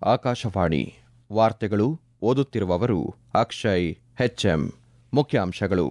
ಆಕಾಶವಾಣಿ ವಾರ್ತೆಗಳು ಓದುತ್ತಿರುವವರು ಅಕ್ಷಯ್ ಹೆಚ್ಎಂ ಮುಖ್ಯಾಂಶಗಳು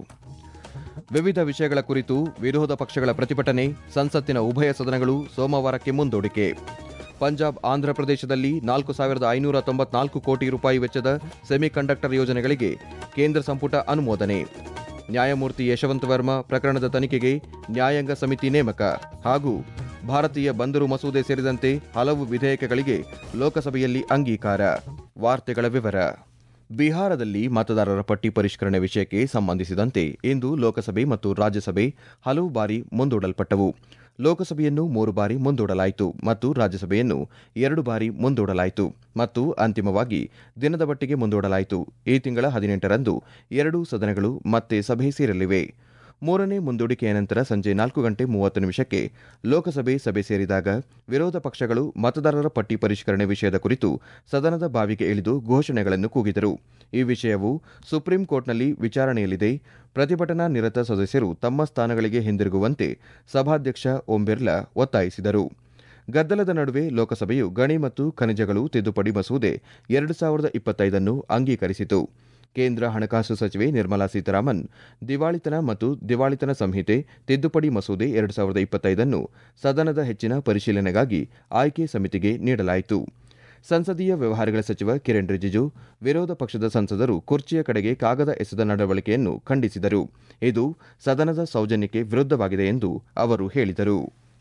ವಿವಿಧ ವಿಷಯಗಳ ಕುರಿತು ವಿರೋಧ ಪಕ್ಷಗಳ ಪ್ರತಿಭಟನೆ ಸಂಸತ್ತಿನ ಉಭಯ ಸದನಗಳು ಸೋಮವಾರಕ್ಕೆ ಮುಂದೂಡಿಕೆ ಪಂಜಾಬ್ ಆಂಧ್ರಪ್ರದೇಶದಲ್ಲಿ ನಾಲ್ಕು ಸಾವಿರದ ಐನೂರ ತೊಂಬತ್ನಾಲ್ಕು ಕೋಟಿ ರೂಪಾಯಿ ವೆಚ್ಚದ ಸೆಮಿಕಂಡಕ್ಟರ್ ಯೋಜನೆಗಳಿಗೆ ಕೇಂದ್ರ ಸಂಪುಟ ಅನುಮೋದನೆ ನ್ಯಾಯಮೂರ್ತಿ ಯಶವಂತ್ ವರ್ಮಾ ಪ್ರಕರಣದ ತನಿಖೆಗೆ ನ್ಯಾಯಾಂಗ ಸಮಿತಿ ನೇಮಕ ಹಾಗೂ ಭಾರತೀಯ ಬಂದರು ಮಸೂದೆ ಸೇರಿದಂತೆ ಹಲವು ವಿಧೇಯಕಗಳಿಗೆ ಲೋಕಸಭೆಯಲ್ಲಿ ಅಂಗೀಕಾರ ವಾರ್ತೆಗಳ ವಿವರ ಬಿಹಾರದಲ್ಲಿ ಮತದಾರರ ಪಟ್ಟಿ ಪರಿಷ್ಕರಣೆ ವಿಷಯಕ್ಕೆ ಸಂಬಂಧಿಸಿದಂತೆ ಇಂದು ಲೋಕಸಭೆ ಮತ್ತು ರಾಜ್ಯಸಭೆ ಹಲವು ಬಾರಿ ಮುಂದೂಡಲ್ಪಟ್ಟವು ಲೋಕಸಭೆಯನ್ನು ಮೂರು ಬಾರಿ ಮುಂದೂಡಲಾಯಿತು ಮತ್ತು ರಾಜ್ಯಸಭೆಯನ್ನು ಎರಡು ಬಾರಿ ಮುಂದೂಡಲಾಯಿತು ಮತ್ತು ಅಂತಿಮವಾಗಿ ದಿನದ ಮಟ್ಟಿಗೆ ಮುಂದೂಡಲಾಯಿತು ಈ ತಿಂಗಳ ಹದಿನೆಂಟರಂದು ಎರಡೂ ಸದನಗಳು ಮತ್ತೆ ಸಭೆ ಸೇರಲಿವೆ ಮೂರನೇ ಮುಂದೂಡಿಕೆಯ ನಂತರ ಸಂಜೆ ನಾಲ್ಕು ಗಂಟೆ ಮೂವತ್ತು ನಿಮಿಷಕ್ಕೆ ಲೋಕಸಭೆ ಸಭೆ ಸೇರಿದಾಗ ವಿರೋಧ ಪಕ್ಷಗಳು ಮತದಾರರ ಪಟ್ಟಿ ಪರಿಷ್ಕರಣೆ ವಿಷಯದ ಕುರಿತು ಸದನದ ಬಾವಿಗೆ ಇಳಿದು ಘೋಷಣೆಗಳನ್ನು ಕೂಗಿದರು ಈ ವಿಷಯವು ಸುಪ್ರೀಂ ಕೋರ್ಟ್ನಲ್ಲಿ ವಿಚಾರಣೆಯಲ್ಲಿದೆ ಪ್ರತಿಭಟನಾ ನಿರತ ಸದಸ್ಯರು ತಮ್ಮ ಸ್ಥಾನಗಳಿಗೆ ಹಿಂದಿರುಗುವಂತೆ ಸಭಾಧ್ಯಕ್ಷ ಓಂ ಬಿರ್ಲಾ ಒತ್ತಾಯಿಸಿದರು ಗದ್ದಲದ ನಡುವೆ ಲೋಕಸಭೆಯು ಗಣಿ ಮತ್ತು ಖನಿಜಗಳು ತಿದ್ದುಪಡಿ ಮಸೂದೆ ಎರಡು ಸಾವಿರದ ಇಪ್ಪತ್ತೈದನ್ನು ಅಂಗೀಕರಿಸಿತು ಕೇಂದ್ರ ಹಣಕಾಸು ಸಚಿವೆ ನಿರ್ಮಲಾ ಸೀತಾರಾಮನ್ ದಿವಾಳಿತನ ಮತ್ತು ದಿವಾಳಿತನ ಸಂಹಿತೆ ತಿದ್ದುಪಡಿ ಮಸೂದೆ ಎರಡು ಸಾವಿರದ ಇಪ್ಪತ್ತೈದನ್ನು ಸದನದ ಹೆಚ್ಚಿನ ಪರಿಶೀಲನೆಗಾಗಿ ಆಯ್ಕೆ ಸಮಿತಿಗೆ ನೀಡಲಾಯಿತು ಸಂಸದೀಯ ವ್ಯವಹಾರಗಳ ಸಚಿವ ಕಿರಣ್ ರಿಜಿಜು ವಿರೋಧ ಪಕ್ಷದ ಸಂಸದರು ಕುರ್ಚಿಯ ಕಡೆಗೆ ಕಾಗದ ಎಸೆದ ನಡವಳಿಕೆಯನ್ನು ಖಂಡಿಸಿದರು ಇದು ಸದನದ ಸೌಜನ್ಯಕ್ಕೆ ವಿರುದ್ಧವಾಗಿದೆ ಎಂದು ಅವರು ಹೇಳಿದರು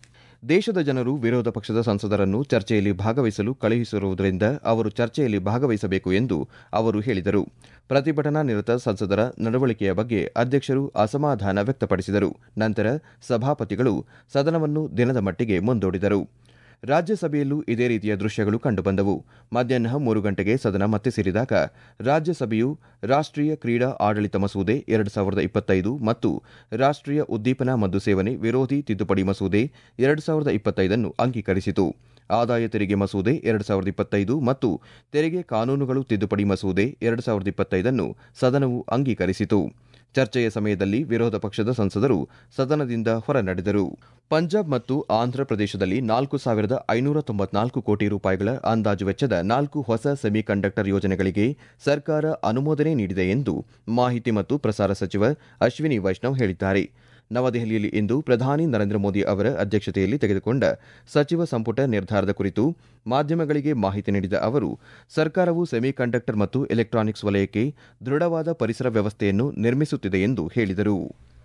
ದೇಶದ ಜನರು ವಿರೋಧ ಪಕ್ಷದ ಸಂಸದರನ್ನು ಚರ್ಚೆಯಲ್ಲಿ ಭಾಗವಹಿಸಲು ಕಳುಹಿಸಿರುವುದರಿಂದ ಅವರು ಚರ್ಚೆಯಲ್ಲಿ ಭಾಗವಹಿಸಬೇಕು ಎಂದು ಅವರು ಹೇಳಿದರು ಪ್ರತಿಭಟನಾ ನಿರತ ಸಂಸದರ ನಡವಳಿಕೆಯ ಬಗ್ಗೆ ಅಧ್ಯಕ್ಷರು ಅಸಮಾಧಾನ ವ್ಯಕ್ತಪಡಿಸಿದರು ನಂತರ ಸಭಾಪತಿಗಳು ಸದನವನ್ನು ದಿನದ ಮಟ್ಟಿಗೆ ಮುಂದೂಡಿದರು ರಾಜ್ಯಸಭೆಯಲ್ಲೂ ಇದೇ ರೀತಿಯ ದೃಶ್ಯಗಳು ಕಂಡುಬಂದವು ಮಧ್ಯಾಹ್ನ ಮೂರು ಗಂಟೆಗೆ ಸದನ ಮತ್ತೆ ಸೇರಿದಾಗ ರಾಜ್ಯಸಭೆಯು ರಾಷ್ಟ್ರೀಯ ಕ್ರೀಡಾ ಆಡಳಿತ ಮಸೂದೆ ಎರಡು ಸಾವಿರದ ಇಪ್ಪತ್ತೈದು ಮತ್ತು ರಾಷ್ಟ್ರೀಯ ಉದ್ದೀಪನ ಮದ್ದು ಸೇವನೆ ವಿರೋಧಿ ತಿದ್ದುಪಡಿ ಮಸೂದೆ ಎರಡು ಸಾವಿರದ ಇಪ್ಪತ್ತೈದನ್ನು ಅಂಗೀಕರಿಸಿತು ಆದಾಯ ತೆರಿಗೆ ಮಸೂದೆ ಎರಡು ಸಾವಿರದ ಇಪ್ಪತ್ತೈದು ಮತ್ತು ತೆರಿಗೆ ಕಾನೂನುಗಳು ತಿದ್ದುಪಡಿ ಮಸೂದೆ ಎರಡು ಸಾವಿರದ ಇಪ್ಪತ್ತೈದನ್ನು ಸದನವು ಅಂಗೀಕರಿಸಿತು ಚರ್ಚೆಯ ಸಮಯದಲ್ಲಿ ವಿರೋಧ ಪಕ್ಷದ ಸಂಸದರು ಸದನದಿಂದ ಹೊರನಡೆದರು ಪಂಜಾಬ್ ಮತ್ತು ಆಂಧ್ರಪ್ರದೇಶದಲ್ಲಿ ನಾಲ್ಕು ಸಾವಿರದ ಐನೂರ ತೊಂಬತ್ನಾಲ್ಕು ಕೋಟಿ ರೂಪಾಯಿಗಳ ಅಂದಾಜು ವೆಚ್ಚದ ನಾಲ್ಕು ಹೊಸ ಸೆಮಿಕಂಡಕ್ಟರ್ ಯೋಜನೆಗಳಿಗೆ ಸರ್ಕಾರ ಅನುಮೋದನೆ ನೀಡಿದೆ ಎಂದು ಮಾಹಿತಿ ಮತ್ತು ಪ್ರಸಾರ ಸಚಿವ ಅಶ್ವಿನಿ ವೈಷ್ಣವ್ ಹೇಳಿದ್ದಾರೆ ನವದೆಹಲಿಯಲ್ಲಿ ಇಂದು ಪ್ರಧಾನಿ ನರೇಂದ್ರ ಮೋದಿ ಅವರ ಅಧ್ಯಕ್ಷತೆಯಲ್ಲಿ ತೆಗೆದುಕೊಂಡ ಸಚಿವ ಸಂಪುಟ ನಿರ್ಧಾರದ ಕುರಿತು ಮಾಧ್ಯಮಗಳಿಗೆ ಮಾಹಿತಿ ನೀಡಿದ ಅವರು ಸರ್ಕಾರವು ಸೆಮಿಕಂಡಕ್ಟರ್ ಮತ್ತು ಎಲೆಕ್ಟ್ರಾನಿಕ್ಸ್ ವಲಯಕ್ಕೆ ದೃಢವಾದ ಪರಿಸರ ವ್ಯವಸ್ಥೆಯನ್ನು ನಿರ್ಮಿಸುತ್ತಿದೆ ಎಂದು ಹೇಳಿದರು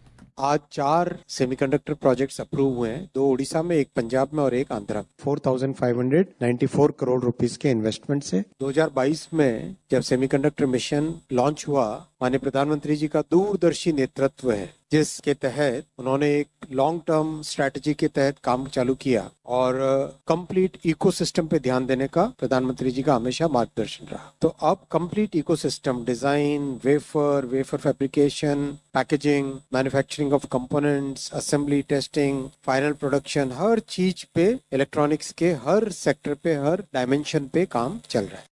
आज चार सेमीकंडक्टर प्रोजेक्ट्स अप्रूव हुए हैं दो उड़ीसा में एक पंजाब में और एक आंध्रा 4,594 करोड़ रुपीस के इन्वेस्टमेंट से 2022 में जब सेमीकंडक्टर मिशन लॉन्च हुआ माननीय प्रधानमंत्री जी का दूरदर्शी नेतृत्व है जिसके तहत उन्होंने एक लॉन्ग टर्म स्ट्रैटेजी के तहत काम चालू किया और कंप्लीट इकोसिस्टम पे ध्यान देने का प्रधानमंत्री जी का हमेशा मार्गदर्शन रहा तो अब complete ecosystem design wafer wafer fabrication packaging manufacturing of components assembly testing final production हर चीज पे इलेक्ट्रॉनिक्स के हर सेक्टर पे हर डायमेंशन पे काम चल रहा है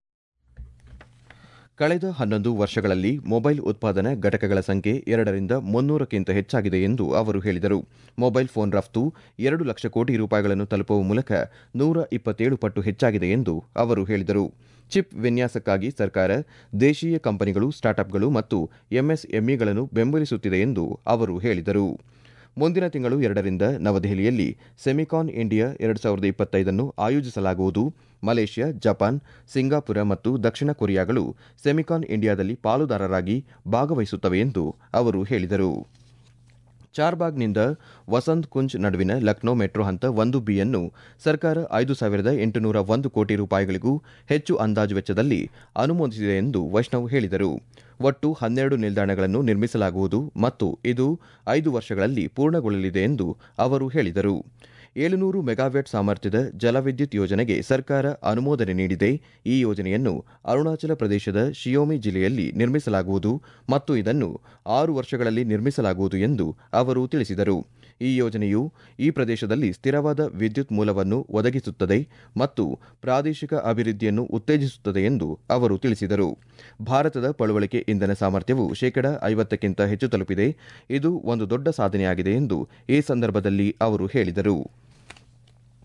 ಕಳೆದ ಹನ್ನೊಂದು ವರ್ಷಗಳಲ್ಲಿ ಮೊಬೈಲ್ ಉತ್ಪಾದನಾ ಘಟಕಗಳ ಸಂಖ್ಯೆ ಎರಡರಿಂದ ಮುನ್ನೂರಕ್ಕಿಂತ ಹೆಚ್ಚಾಗಿದೆ ಎಂದು ಅವರು ಹೇಳಿದರು ಮೊಬೈಲ್ ಫೋನ್ ರಫ್ತು ಎರಡು ಲಕ್ಷ ಕೋಟಿ ರೂಪಾಯಿಗಳನ್ನು ತಲುಪುವ ಮೂಲಕ ನೂರ ಇಪ್ಪತ್ತೇಳು ಪಟ್ಟು ಹೆಚ್ಚಾಗಿದೆ ಎಂದು ಅವರು ಹೇಳಿದರು ಚಿಪ್ ವಿನ್ಯಾಸಕ್ಕಾಗಿ ಸರ್ಕಾರ ದೇಶೀಯ ಕಂಪನಿಗಳು ಸ್ಟಾರ್ಟ್ಅಪ್ಗಳು ಮತ್ತು ಎಂಎಸ್ಎಂಇಗಳನ್ನು ಬೆಂಬಲಿಸುತ್ತಿದೆ ಎಂದು ಅವರು ಹೇಳಿದರು ಮುಂದಿನ ತಿಂಗಳು ಎರಡರಿಂದ ನವದೆಹಲಿಯಲ್ಲಿ ಸೆಮಿಕಾನ್ ಇಂಡಿಯಾ ಎರಡು ಸಾವಿರದ ಇಪ್ಪತ್ತೈದನ್ನು ಆಯೋಜಿಸಲಾಗುವುದು ಮಲೇಷ್ಯಾ ಜಪಾನ್ ಸಿಂಗಾಪುರ ಮತ್ತು ದಕ್ಷಿಣ ಕೊರಿಯಾಗಳು ಸೆಮಿಕಾನ್ ಇಂಡಿಯಾದಲ್ಲಿ ಪಾಲುದಾರರಾಗಿ ಭಾಗವಹಿಸುತ್ತವೆ ಎಂದು ಅವರು ಹೇಳಿದರು ಚಾರ್ಬಾಗ್ನಿಂದ ವಸಂತ್ ಕುಂಜ್ ನಡುವಿನ ಲಕ್ನೋ ಮೆಟ್ರೋ ಹಂತ ಒಂದು ಬಿಯನ್ನು ಸರ್ಕಾರ ಐದು ಸಾವಿರದ ಎಂಟುನೂರ ಒಂದು ಕೋಟಿ ರೂಪಾಯಿಗಳಿಗೂ ಹೆಚ್ಚು ಅಂದಾಜು ವೆಚ್ಚದಲ್ಲಿ ಅನುಮೋದಿಸಿದೆ ಎಂದು ವೈಷ್ಣವ್ ಹೇಳಿದರು ಒಟ್ಟು ಹನ್ನೆರಡು ನಿಲ್ದಾಣಗಳನ್ನು ನಿರ್ಮಿಸಲಾಗುವುದು ಮತ್ತು ಇದು ಐದು ವರ್ಷಗಳಲ್ಲಿ ಪೂರ್ಣಗೊಳ್ಳಲಿದೆ ಎಂದು ಅವರು ಹೇಳಿದರು ಏಳುನೂರು ಮೆಗಾವ್ಯಾಟ್ ಸಾಮರ್ಥ್ಯದ ಜಲವಿದ್ಯುತ್ ಯೋಜನೆಗೆ ಸರ್ಕಾರ ಅನುಮೋದನೆ ನೀಡಿದೆ ಈ ಯೋಜನೆಯನ್ನು ಅರುಣಾಚಲ ಪ್ರದೇಶದ ಶಿಯೋಮಿ ಜಿಲ್ಲೆಯಲ್ಲಿ ನಿರ್ಮಿಸಲಾಗುವುದು ಮತ್ತು ಇದನ್ನು ಆರು ವರ್ಷಗಳಲ್ಲಿ ನಿರ್ಮಿಸಲಾಗುವುದು ಎಂದು ಅವರು ತಿಳಿಸಿದರು ಈ ಯೋಜನೆಯು ಈ ಪ್ರದೇಶದಲ್ಲಿ ಸ್ಥಿರವಾದ ವಿದ್ಯುತ್ ಮೂಲವನ್ನು ಒದಗಿಸುತ್ತದೆ ಮತ್ತು ಪ್ರಾದೇಶಿಕ ಅಭಿವೃದ್ಧಿಯನ್ನು ಉತ್ತೇಜಿಸುತ್ತದೆ ಎಂದು ಅವರು ತಿಳಿಸಿದರು ಭಾರತದ ಪಳುವಳಿಕೆ ಇಂಧನ ಸಾಮರ್ಥ್ಯವು ಶೇಕಡಾ ಐವತ್ತಕ್ಕಿಂತ ಹೆಚ್ಚು ತಲುಪಿದೆ ಇದು ಒಂದು ದೊಡ್ಡ ಸಾಧನೆಯಾಗಿದೆ ಎಂದು ಈ ಸಂದರ್ಭದಲ್ಲಿ ಅವರು ಹೇಳಿದರು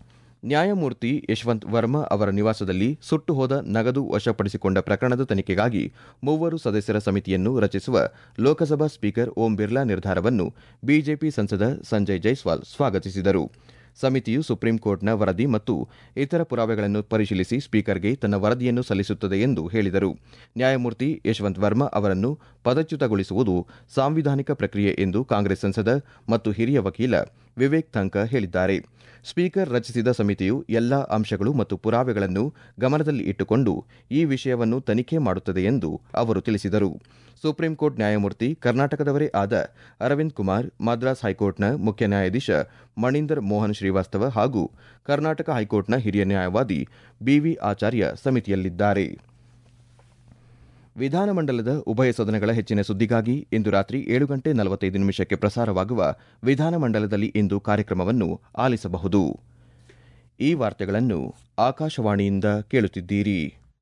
ನ್ಯಾಯಮೂರ್ತಿ ಯಶವಂತ್ ವರ್ಮಾ ಅವರ ನಿವಾಸದಲ್ಲಿ ಸುಟ್ಟು ಹೋದ ನಗದು ವಶಪಡಿಸಿಕೊಂಡ ಪ್ರಕರಣದ ತನಿಖೆಗಾಗಿ ಮೂವರು ಸದಸ್ಯರ ಸಮಿತಿಯನ್ನು ರಚಿಸುವ ಲೋಕಸಭಾ ಸ್ಪೀಕರ್ ಓಂ ಬಿರ್ಲಾ ನಿರ್ಧಾರವನ್ನು ಬಿಜೆಪಿ ಸಂಸದ ಸಂಜಯ್ ಜೈಸ್ವಾಲ್ ಸ್ವಾಗತಿಸಿದರು ಸಮಿತಿಯು ಸುಪ್ರೀಂ ಕೋರ್ಟ್ನ ವರದಿ ಮತ್ತು ಇತರ ಪುರಾವೆಗಳನ್ನು ಪರಿಶೀಲಿಸಿ ಸ್ಪೀಕರ್ಗೆ ತನ್ನ ವರದಿಯನ್ನು ಸಲ್ಲಿಸುತ್ತದೆ ಎಂದು ಹೇಳಿದರು ನ್ಯಾಯಮೂರ್ತಿ ಯಶವಂತ್ ವರ್ಮಾ ಅವರನ್ನು ಪದಚ್ಯುತಗೊಳಿಸುವುದು ಸಾಂವಿಧಾನಿಕ ಪ್ರಕ್ರಿಯೆ ಎಂದು ಕಾಂಗ್ರೆಸ್ ಸಂಸದ ಮತ್ತು ಹಿರಿಯ ವಕೀಲ ವಿವೇಕ್ ಥಂಕ ಹೇಳಿದ್ದಾರೆ ಸ್ಪೀಕರ್ ರಚಿಸಿದ ಸಮಿತಿಯು ಎಲ್ಲಾ ಅಂಶಗಳು ಮತ್ತು ಪುರಾವೆಗಳನ್ನು ಗಮನದಲ್ಲಿ ಇಟ್ಟುಕೊಂಡು ಈ ವಿಷಯವನ್ನು ತನಿಖೆ ಮಾಡುತ್ತದೆ ಎಂದು ಅವರು ತಿಳಿಸಿದರು ಸುಪ್ರೀಂ ಕೋರ್ಟ್ ನ್ಯಾಯಮೂರ್ತಿ ಕರ್ನಾಟಕದವರೇ ಆದ ಅರವಿಂದ್ ಕುಮಾರ್ ಮದ್ರಾಸ್ ಹೈಕೋರ್ಟ್ನ ಮುಖ್ಯ ನ್ಯಾಯಾಧೀಶ ಮಣೀಂದರ್ ಮೋಹನ್ ಶ್ರೀವಾಸ್ತವ ಹಾಗೂ ಕರ್ನಾಟಕ ಹೈಕೋರ್ಟ್ನ ಹಿರಿಯ ನ್ಯಾಯವಾದಿ ಬಿವಿ ಆಚಾರ್ಯ ಸಮಿತಿಯಲ್ಲಿದ್ದಾರೆ ವಿಧಾನಮಂಡಲದ ಉಭಯ ಸದನಗಳ ಹೆಚ್ಚಿನ ಸುದ್ದಿಗಾಗಿ ಇಂದು ರಾತ್ರಿ ಏಳು ಗಂಟೆ ನಲವತ್ತೈದು ನಿಮಿಷಕ್ಕೆ ಪ್ರಸಾರವಾಗುವ ವಿಧಾನಮಂಡಲದಲ್ಲಿ ಇಂದು ಕಾರ್ಯಕ್ರಮವನ್ನು ಆಲಿಸಬಹುದು ಈ ವಾರ್ತೆಗಳನ್ನು ಆಕಾಶವಾಣಿಯಿಂದ ಕೇಳುತ್ತಿದ್ದೀರಿ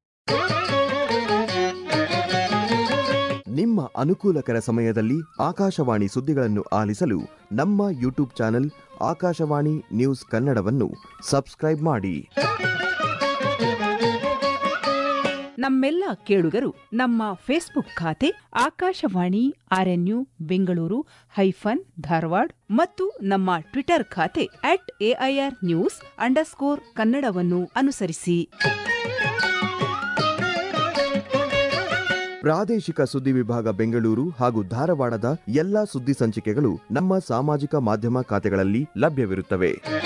ನಿಮ್ಮ ಅನುಕೂಲಕರ ಸಮಯದಲ್ಲಿ ಆಕಾಶವಾಣಿ ಸುದ್ದಿಗಳನ್ನು ಆಲಿಸಲು ನಮ್ಮ ಯೂಟ್ಯೂಬ್ ಚಾನೆಲ್ ಆಕಾಶವಾಣಿ ನ್ಯೂಸ್ ಕನ್ನಡವನ್ನು ಸಬ್ಸ್ಕ್ರೈಬ್ ಮಾಡಿ ನಮ್ಮೆಲ್ಲ ಕೇಳುಗರು ನಮ್ಮ ಫೇಸ್ಬುಕ್ ಖಾತೆ ಆಕಾಶವಾಣಿ ಆರ್ಎನ್ಯು ಬೆಂಗಳೂರು ಹೈಫನ್ ಧಾರವಾಡ ಮತ್ತು ನಮ್ಮ ಟ್ವಿಟರ್ ಖಾತೆ ಅಟ್ ಎಐಆರ್ ನ್ಯೂಸ್ ಅಂಡರ್ಸ್ಕೋರ್ ಕನ್ನಡವನ್ನು ಅನುಸರಿಸಿ ಪ್ರಾದೇಶಿಕ ಸುದ್ದಿ ವಿಭಾಗ ಬೆಂಗಳೂರು ಹಾಗೂ ಧಾರವಾಡದ ಎಲ್ಲಾ ಸುದ್ದಿ ಸಂಚಿಕೆಗಳು ನಮ್ಮ ಸಾಮಾಜಿಕ ಮಾಧ್ಯಮ ಖಾತೆಗಳಲ್ಲಿ ಲಭ್ಯವಿರುತ್ತವೆ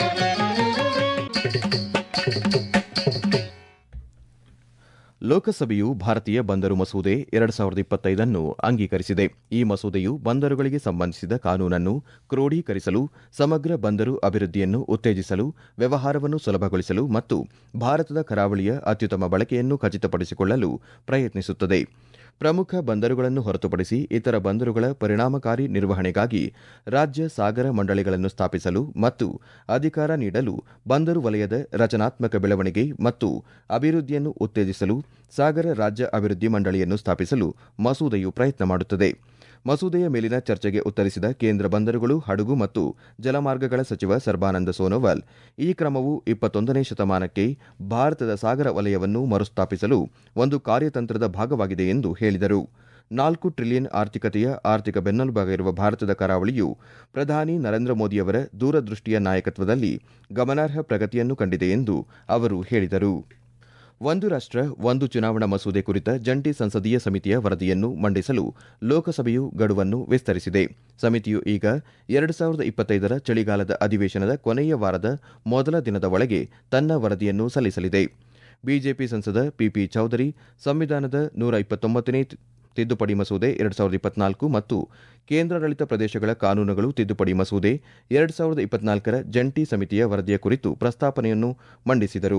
ಲೋಕಸಭೆಯು ಭಾರತೀಯ ಬಂದರು ಮಸೂದೆ ಎರಡು ಸಾವಿರದ ಇಪ್ಪತ್ತೈದನ್ನು ಅಂಗೀಕರಿಸಿದೆ ಈ ಮಸೂದೆಯು ಬಂದರುಗಳಿಗೆ ಸಂಬಂಧಿಸಿದ ಕಾನೂನನ್ನು ಕ್ರೋಢೀಕರಿಸಲು ಸಮಗ್ರ ಬಂದರು ಅಭಿವೃದ್ಧಿಯನ್ನು ಉತ್ತೇಜಿಸಲು ವ್ಯವಹಾರವನ್ನು ಸುಲಭಗೊಳಿಸಲು ಮತ್ತು ಭಾರತದ ಕರಾವಳಿಯ ಅತ್ಯುತ್ತಮ ಬಳಕೆಯನ್ನು ಖಚಿತಪಡಿಸಿಕೊಳ್ಳಲು ಪ್ರಯತ್ನಿಸುತ್ತದೆ ಪ್ರಮುಖ ಬಂದರುಗಳನ್ನು ಹೊರತುಪಡಿಸಿ ಇತರ ಬಂದರುಗಳ ಪರಿಣಾಮಕಾರಿ ನಿರ್ವಹಣೆಗಾಗಿ ರಾಜ್ಯ ಸಾಗರ ಮಂಡಳಿಗಳನ್ನು ಸ್ಥಾಪಿಸಲು ಮತ್ತು ಅಧಿಕಾರ ನೀಡಲು ಬಂದರು ವಲಯದ ರಚನಾತ್ಮಕ ಬೆಳವಣಿಗೆ ಮತ್ತು ಅಭಿವೃದ್ಧಿಯನ್ನು ಉತ್ತೇಜಿಸಲು ಸಾಗರ ರಾಜ್ಯ ಅಭಿವೃದ್ಧಿ ಮಂಡಳಿಯನ್ನು ಸ್ಥಾಪಿಸಲು ಮಸೂದೆಯು ಪ್ರಯತ್ನ ಮಾಡುತ್ತದೆ ಮಸೂದೆಯ ಮೇಲಿನ ಚರ್ಚೆಗೆ ಉತ್ತರಿಸಿದ ಕೇಂದ್ರ ಬಂದರುಗಳು ಹಡಗು ಮತ್ತು ಜಲಮಾರ್ಗಗಳ ಸಚಿವ ಸರ್ಬಾನಂದ ಸೋನೋವಾಲ್ ಈ ಕ್ರಮವು ಇಪ್ಪತ್ತೊಂದನೇ ಶತಮಾನಕ್ಕೆ ಭಾರತದ ಸಾಗರ ವಲಯವನ್ನು ಮರುಸ್ಥಾಪಿಸಲು ಒಂದು ಕಾರ್ಯತಂತ್ರದ ಭಾಗವಾಗಿದೆ ಎಂದು ಹೇಳಿದರು ನಾಲ್ಕು ಟ್ರಿಲಿಯನ್ ಆರ್ಥಿಕತೆಯ ಆರ್ಥಿಕ ಬೆನ್ನೆಲುಬಾಗಿರುವ ಭಾರತದ ಕರಾವಳಿಯು ಪ್ರಧಾನಿ ನರೇಂದ್ರ ಮೋದಿಯವರ ದೂರದೃಷ್ಟಿಯ ನಾಯಕತ್ವದಲ್ಲಿ ಗಮನಾರ್ಹ ಪ್ರಗತಿಯನ್ನು ಕಂಡಿದೆ ಎಂದು ಅವರು ಹೇಳಿದರು ಒಂದು ರಾಷ್ಟ್ರ ಒಂದು ಚುನಾವಣಾ ಮಸೂದೆ ಕುರಿತ ಜಂಟಿ ಸಂಸದೀಯ ಸಮಿತಿಯ ವರದಿಯನ್ನು ಮಂಡಿಸಲು ಲೋಕಸಭೆಯು ಗಡುವನ್ನು ವಿಸ್ತರಿಸಿದೆ ಸಮಿತಿಯು ಈಗ ಎರಡು ಸಾವಿರದ ಇಪ್ಪತ್ತೈದರ ಚಳಿಗಾಲದ ಅಧಿವೇಶನದ ಕೊನೆಯ ವಾರದ ಮೊದಲ ದಿನದ ಒಳಗೆ ತನ್ನ ವರದಿಯನ್ನು ಸಲ್ಲಿಸಲಿದೆ ಬಿಜೆಪಿ ಸಂಸದ ಪಿಪಿ ಚೌಧರಿ ಸಂವಿಧಾನದ ನೂರ ಇಪ್ಪತ್ತೊಂಬತ್ತನೇ ತಿದ್ದುಪಡಿ ಮಸೂದೆ ಎರಡು ಸಾವಿರದ ಇಪ್ಪತ್ನಾಲ್ಕು ಮತ್ತು ಕೇಂದ್ರಾಡಳಿತ ಪ್ರದೇಶಗಳ ಕಾನೂನುಗಳು ತಿದ್ದುಪಡಿ ಮಸೂದೆ ಎರಡು ಸಾವಿರದ ಇಪ್ಪತ್ನಾಲ್ಕರ ಜಂಟಿ ಸಮಿತಿಯ ವರದಿಯ ಕುರಿತು ಪ್ರಸ್ತಾಪನೆಯನ್ನು ಮಂಡಿಸಿದರು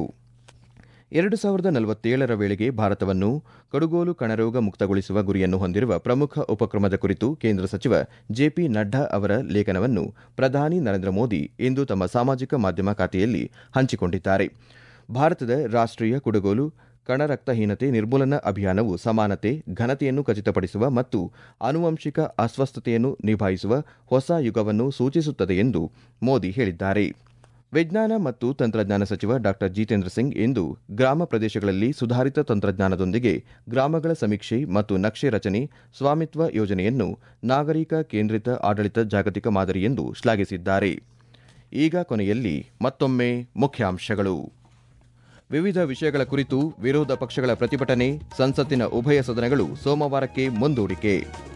ಎರಡು ಸಾವಿರದ ನಲವತ್ತೇಳರ ವೇಳೆಗೆ ಭಾರತವನ್ನು ಕಡುಗೋಲು ಕಣರೋಗ ಮುಕ್ತಗೊಳಿಸುವ ಗುರಿಯನ್ನು ಹೊಂದಿರುವ ಪ್ರಮುಖ ಉಪಕ್ರಮದ ಕುರಿತು ಕೇಂದ್ರ ಸಚಿವ ಜೆಪಿ ನಡ್ಡಾ ಅವರ ಲೇಖನವನ್ನು ಪ್ರಧಾನಿ ನರೇಂದ್ರ ಮೋದಿ ಇಂದು ತಮ್ಮ ಸಾಮಾಜಿಕ ಮಾಧ್ಯಮ ಖಾತೆಯಲ್ಲಿ ಹಂಚಿಕೊಂಡಿದ್ದಾರೆ ಭಾರತದ ರಾಷ್ಟ್ರೀಯ ಕುಡುಗೋಲು ಕಣರಕ್ತಹೀನತೆ ನಿರ್ಮೂಲನಾ ಅಭಿಯಾನವು ಸಮಾನತೆ ಘನತೆಯನ್ನು ಖಚಿತಪಡಿಸುವ ಮತ್ತು ಆನುವಂಶಿಕ ಅಸ್ವಸ್ಥತೆಯನ್ನು ನಿಭಾಯಿಸುವ ಹೊಸ ಯುಗವನ್ನು ಸೂಚಿಸುತ್ತದೆ ಎಂದು ಮೋದಿ ಹೇಳಿದ್ದಾರೆ ವಿಜ್ಞಾನ ಮತ್ತು ತಂತ್ರಜ್ಞಾನ ಸಚಿವ ಡಾ ಜಿತೇಂದ್ರ ಸಿಂಗ್ ಇಂದು ಗ್ರಾಮ ಪ್ರದೇಶಗಳಲ್ಲಿ ಸುಧಾರಿತ ತಂತ್ರಜ್ಞಾನದೊಂದಿಗೆ ಗ್ರಾಮಗಳ ಸಮೀಕ್ಷೆ ಮತ್ತು ನಕ್ಷೆ ರಚನೆ ಸ್ವಾಮಿತ್ವ ಯೋಜನೆಯನ್ನು ನಾಗರಿಕ ಕೇಂದ್ರಿತ ಆಡಳಿತ ಜಾಗತಿಕ ಮಾದರಿ ಎಂದು ಶ್ಲಾಘಿಸಿದ್ದಾರೆ ಈಗ ಕೊನೆಯಲ್ಲಿ ಮತ್ತೊಮ್ಮೆ ಮುಖ್ಯಾಂಶಗಳು ವಿವಿಧ ವಿಷಯಗಳ ಕುರಿತು ವಿರೋಧ ಪಕ್ಷಗಳ ಪ್ರತಿಭಟನೆ ಸಂಸತ್ತಿನ ಉಭಯ ಸದನಗಳು ಸೋಮವಾರಕ್ಕೆ ಮುಂದೂಡಿಕೆ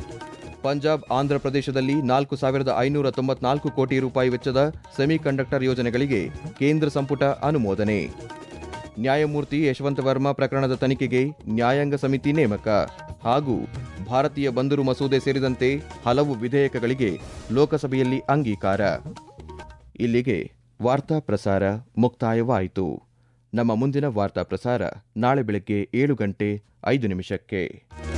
ಪಂಜಾಬ್ ಆಂಧ್ರಪ್ರದೇಶದಲ್ಲಿ ನಾಲ್ಕು ಸಾವಿರದ ಐನೂರ ತೊಂಬತ್ನಾಲ್ಕು ಕೋಟಿ ರೂಪಾಯಿ ವೆಚ್ಚದ ಸೆಮಿಕಂಡಕ್ಟರ್ ಯೋಜನೆಗಳಿಗೆ ಕೇಂದ್ರ ಸಂಪುಟ ಅನುಮೋದನೆ ನ್ಯಾಯಮೂರ್ತಿ ಯಶವಂತ ವರ್ಮಾ ಪ್ರಕರಣದ ತನಿಖೆಗೆ ನ್ಯಾಯಾಂಗ ಸಮಿತಿ ನೇಮಕ ಹಾಗೂ ಭಾರತೀಯ ಬಂದರು ಮಸೂದೆ ಸೇರಿದಂತೆ ಹಲವು ವಿಧೇಯಕಗಳಿಗೆ ಲೋಕಸಭೆಯಲ್ಲಿ ಅಂಗೀಕಾರ ಇಲ್ಲಿಗೆ ವಾರ್ತಾ ಪ್ರಸಾರ ಮುಕ್ತಾಯವಾಯಿತು ನಮ್ಮ ಮುಂದಿನ ವಾರ್ತಾ ಪ್ರಸಾರ ನಾಳೆ ಬೆಳಗ್ಗೆ ಏಳು ಗಂಟೆ ಐದು ನಿಮಿಷಕ್ಕೆ